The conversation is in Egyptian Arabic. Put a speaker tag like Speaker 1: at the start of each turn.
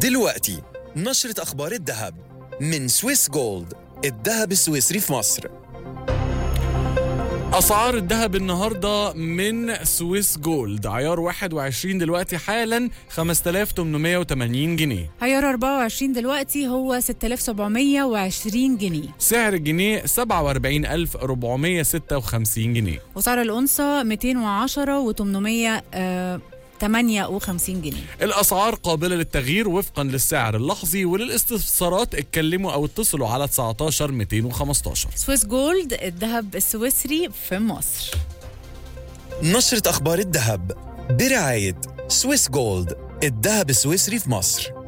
Speaker 1: دلوقتي نشرة أخبار الذهب من سويس جولد الذهب السويسري في مصر
Speaker 2: اسعار الذهب النهارده من سويس جولد عيار 21 دلوقتي حالا 5880 جنيه
Speaker 3: عيار 24 دلوقتي هو 6720 جنيه
Speaker 2: سعر الجنيه 47456 جنيه
Speaker 3: وسعر الأنصة 210 و800 58 جنيه
Speaker 2: الاسعار قابله للتغيير وفقا للسعر اللحظي وللاستفسارات اتكلموا او اتصلوا على 19 215
Speaker 3: سويس جولد الذهب السويسري في مصر
Speaker 1: نشرة أخبار الذهب برعاية سويس جولد الذهب السويسري في مصر